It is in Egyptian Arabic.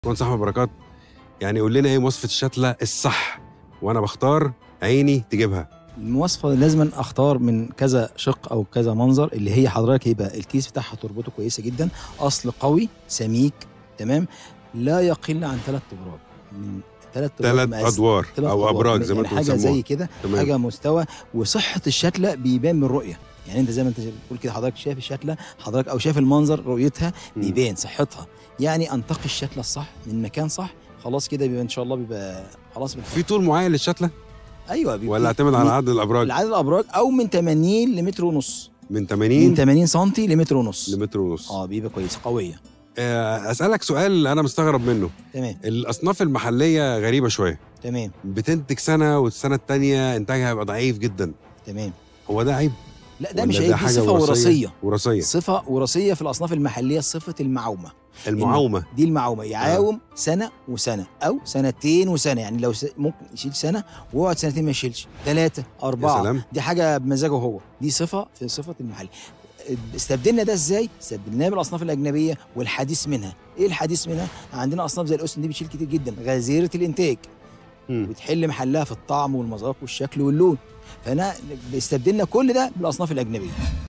باشمهندس احمد بركات يعني قول لنا ايه مواصفه الشتله الصح وانا بختار عيني تجيبها المواصفه لازم اختار من كذا شق او كذا منظر اللي هي حضرتك يبقى الكيس بتاعها تربطه كويسه جدا اصل قوي سميك تمام لا يقل عن ثلاث ابراج من ثلاث ثلاث ادوار او ابراج زي ما يعني انتم حاجه بتسموها زي كده تمام. حاجه مستوى وصحه الشتله بيبان من الرؤيه يعني انت زي ما انت بتقول كده حضرتك شايف الشتله حضرتك او شايف المنظر رؤيتها مم. بيبان صحتها يعني انتقي الشتله الصح من مكان صح خلاص كده بيبقى ان شاء الله بيبقى خلاص بنحط. في طول معين للشتله ايوه بيبقى ولا اعتمد على عدد الابراج العدد الابراج او من 80 لمتر ونص من من 80 80 سم لمتر ونص لمتر ونص اه بيبقى كويس قويه آه، اسالك سؤال انا مستغرب منه تمام الاصناف المحليه غريبه شويه تمام بتنتج سنه والسنه الثانيه انتاجها هيبقى ضعيف جدا تمام هو ده عيب لا ده ولا مش عيب دي صفه وراثيه وراثيه صفه وراثيه في الاصناف المحليه صفه المعومه المعاومه دي المعومه يعاوم سنه وسنه او سنتين وسنه يعني لو س... ممكن يشيل سنه ويقعد سنتين ما يشيلش ثلاثه يا اربعه سلام دي حاجه بمزاجه هو دي صفه في صفه المحل استبدلنا ده ازاي؟ استبدلناه بالاصناف الاجنبيه والحديث منها، ايه الحديث منها؟ عندنا اصناف زي الاسن دي بتشيل كتير جدا غزيره الانتاج مم. بتحل محلها في الطعم والمذاق والشكل واللون فانا استبدلنا كل ده بالاصناف الاجنبيه